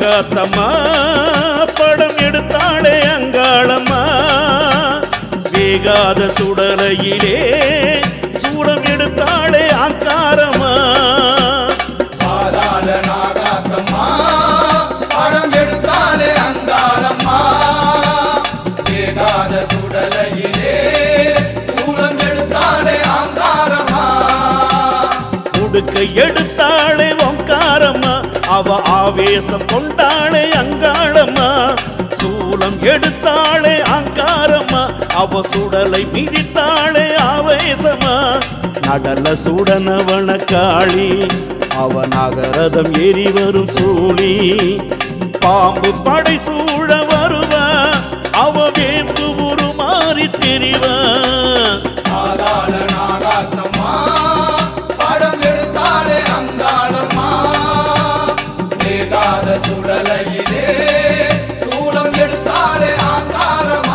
நாகாத்தம்மா படம் எடுத்தாளே அங்காளம்மா வேகாத சுடலையிலே சூடம் எடுத்தாளே அங்காரம்மா பாதாள நாகாத்தம்மா படம் எடுத்தாலே அங்காளம்மா வேகாத சுடலையிலே சூலம் எடுத்தாலே அங்காரம்மா உடுக்கை எடுத்தாளே ஓங்காரம்மா அவ ஆவேசம் கொண்டாளே அங்காளம்மா சூலம் எடுத்தாளே அங்காரம்மா அவ சுடலை மிதித்தாளே ஆவேசமா நடல சுடனவன காளி அவ நகரதம் ஏறி வரும் சூழி பாம்பு படை சூழ வருவா அவ வேம்பு உருமாறி தெரிவா பாதாள நாகாத்தம்மா படம் எடுத்தாலே அங்காளம்மா வேகாத சுடலையிலே சூலம் எடுத்தாலே அங்காரம்மா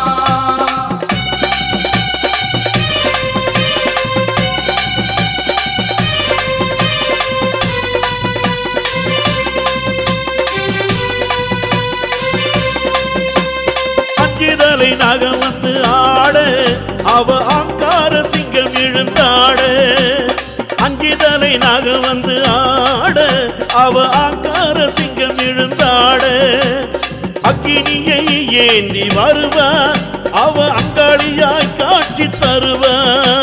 அஞ்சுதலை நகம் வந்து ஆட அவ ஆங்கார சிங்கம் எழுந்தாட அஞ்சுதலை நகம் வந்து ஆட அவ ஆங்கார சிங்கம் எழுந்தாட அக்கினியை ஏந்தி வருவா அவ அங்காளியாய் காட்சி தருவா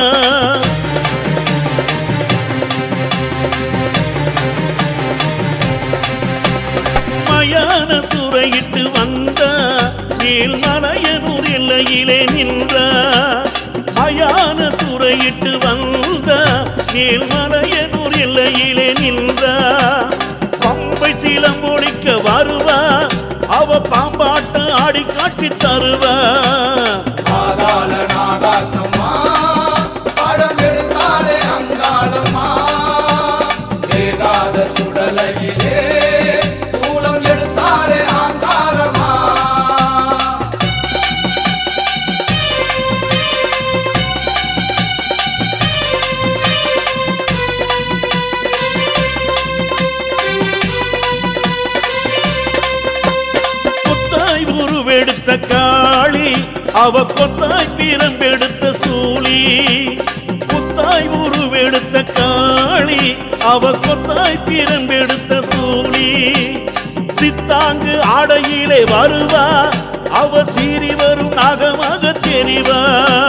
மயான சுரையிட்டு வந்த நீள்மலையனூர் எல்லையிலே நின்ற மயான சுரையிட்டு வந்த நீள்மலையனூர் எல்லையிலே நின்ற பம்பை சிலம்பொழிக்க வருவா அவ பாம்பாட்ட ஆடி காட்சி தருவா பாதாள நாகாத்தம்மா படம் எடுத்தாலே அங்காளம்மா வேகாத சுடலையிலே சூலம் எடுத்தாலே அங்காரம்மா கொத்தாய் உருவெடுத்த காளி அவ கொத்தாய் பிரம்பெடுத்த சூழி கொத்தாய் உருவெடுத்த காளி அவ கொத்தாய் பிரம்பெடுத்த சூழி சித்தாங்கு ஆடையிலே வருவா அவ சீறி வரும் நாகமாக தெரிவா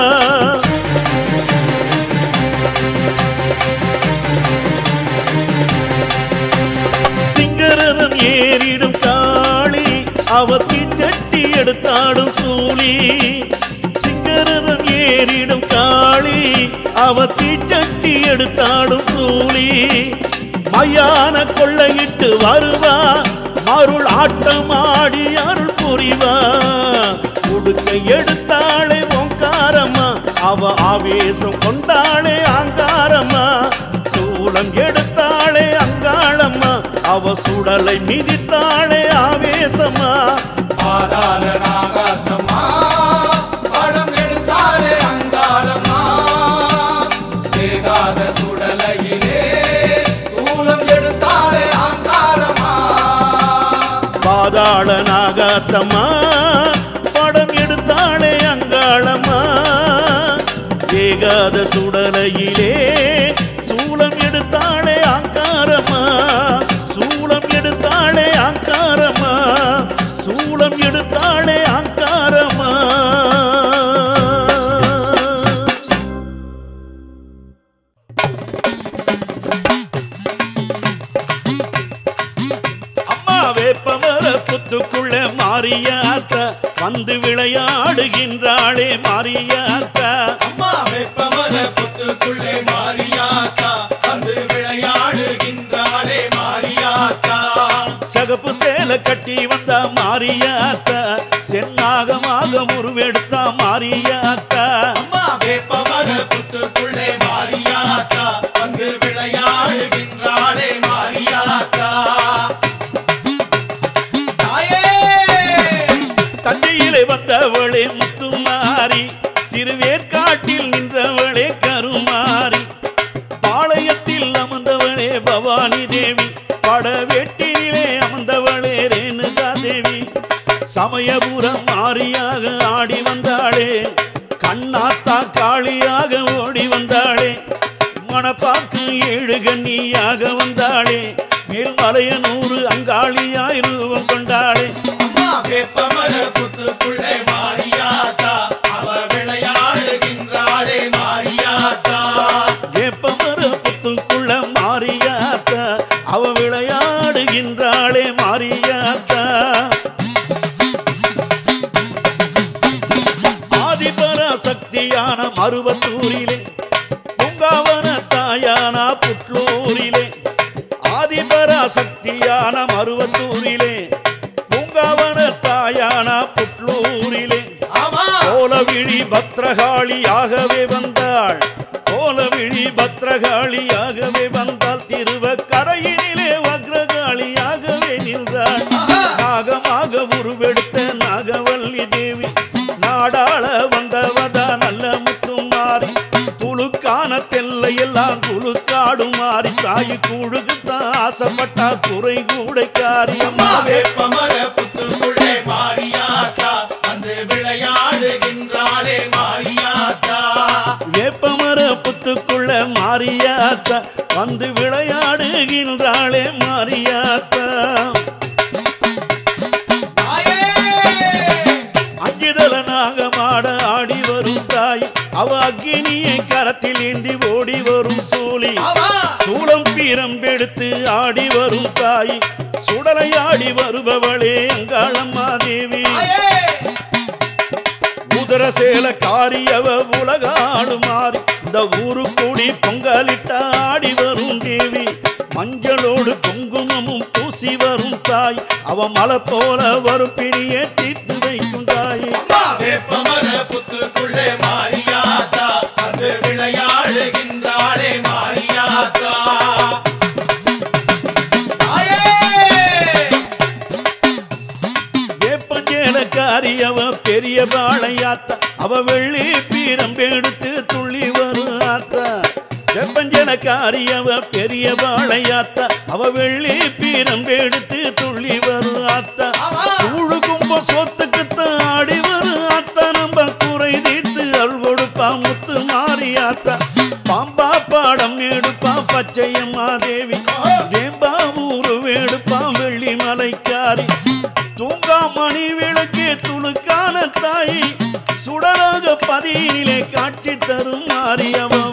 சிங்கரதம் ஏறிடும் காளி அவ தீச்சட்டி எடுத்தாடும் சூழி சிங்கரதம் ஏறிடும் காளி அவ தீச்சட்டி எடுத்தாடும் சூழி மயான கொள்ளையிட்டு வருவா அருள் ஆட்டம் ஆடி அருள் புரிவா உடுக்கை எடுத்தாளே ஓங்காரம்மா அவ ஆவேசம் கொண்டாளே ஆங்காரம்மா சூலம் எடுத்தாளே அங்காளம்மா அவ சுடலை மிதித்தாளே ஆவேசமா பாதாள நாகாத்தம்மா படம் எடுத்தாலே அங்காளம்மா வேகாத சுடலையிலே சூலம் எடுத்தாலே அங்காரம்மா பாதாள நாகாத்தம்மா படம் எடுத்தாளே அங்காளம்மா ஏகாத சுடலையிலே சூலம் எடுத்தாளே அங்காரம்மா சூலம் எடுத்தாளே அங்காரம்மா சூலம் எடுத்தாளே அங்காரம்மா அம்மா வேப்பமர புத்துக்குள்ள மாறியாத்த வந்து விளையாடுகின்றாளே மாறியாத்த அம்மா வெப்பமர புத்துக்குள்ளே மாரியாத்தா வந்து விளையாடுகின்றாளே மாரியாத்தா சகப்பு சேலை கட்டி வந்த மாறியாத்த சென்னாகமாக உருவெடுத்தா மாறியாத்த அம்மா வேப்பமர புத்துக்குள்ளே மாரியாத்தா வந்து விளையாடுகின்றாளே மாரியாத்தா தாயே தஞ்சையிலே வந்தவளே முத்துமாரி திருவேற்காட்டில் நின்றவளே கருமாரி பாளையத்தில் அமர்ந்தவளே பவானி தேவி படவேட்டிலே அமர்ந்தவளே சமயபுரம் மாரியாக ஆடி வந்தாளே கண்ணாத்தா காளியாக ஓடி வந்தாளே மணப்பாக்கு ஏழு கண்ணியாக வந்தாளே மேல்மலையனூறு அங்காளியாய் ரூபம் கொண்டாளே அம்மா வேப்பமர புத்துக்குள்ளே மாரியாத்தா அவ விளையாடுகின்றாளே மாரியாத்தா வேப்பமர புத்துக்குள்ள மாரியாத்தா அவ விளையாடுகின்றாளே மாரியாத்தா ஆதிபரா சக்தியான மருவத்தூரிலே பூங்காவன தாயான புட்லூரிலே ஆதிபரா சக்தியான மருவத்தூரிலே பூங்காவன தாயான புட்லூரிலே ஆமா கோலவிழி பத்ரகாளியாகவே வந்தாள் கோலவிழி பத்ரகாளியாகவே வந்தாள் திருவக்கரையினிலே வக்ரகாளியாகவே நின்றாள் நாகமாக உருவெடுத்த நாகவல்லி தேவி நாடாள வந்தவதா நல்ல முத்தும் மாறி துளுக்கான தெல்லையெல்லாம் துளுக்காடும் மாறி தாய் கூழுக்குத்தான் ஆசைப்பட்டா குறை கூடைக்காரி அம்மா அம்மாவே வேப்பமர புத்துக்குள்ளே மாரியாத்தா வந்து விளையாடுகின்றாளே மாரியாத்தா வேப்பமர புத்துக்குள்ள மாரியாத்தா வந்து விளையாடுகின்றாளே மாரியாத்தா தாயே அஞ்சுதல நாகமாட ஆடி வரும் தாய் அவ அக்கினியை கரத்தில் ஏந்தி ஓடி வரும் சூலி ஆமா சூளம் பீரம்பெடுத்து ஆடி வரும் தாய் சுடலை ஆடி வருபவளே அங்காளம்மா தேவி தாயே உதர சேல காரியவ உலகாடு மாறி இந்த ஊரு கூடி பொங்கலிட்ட ஆடி வரும் தேவி மஞ்சளோடு குங்குமமும் பூசி வரும் தாய் அவ மலை போல வரும் பிணியை தீர்த்து வைக்கும் தாய் அம்மா வேப்பமர புத்துக்குள்ளே மாரியாத்தா வந்து விளையாடுகின்றாளே மாரியாத்தா தாயே வேப்பஞ்சேலக்காரி அவ பெரிய பாளையாத்தா அவ வெள்ளி பீரம் எடுத்து துள்ளி வரும் ஆத்தா வெப்பஞ்சனக்காரி அவ பெரிய பாளையாத்தா அவ வெள்ளி பீரம் எடுத்து துள்ளி வரும் ஆத்தா ஆமா. கூழு கும்ப சொத்துக்குத்தான் ஆடி வரும் ஆத்தா நம்ம குறை தீர்த்து அருள் கொடுப்பா முத்து மாறியாத்தா பாம்பா பாடம் எடுப்பா பச்சையம்மா தேவி தேம்பா ஊரு வேடுப்பா வெள்ளி மலைக்காரி தூங்கா மணி விளக்கே துளுக்கான தாய் சுடராக பதியிலே காட்சி தரும் மாறியவ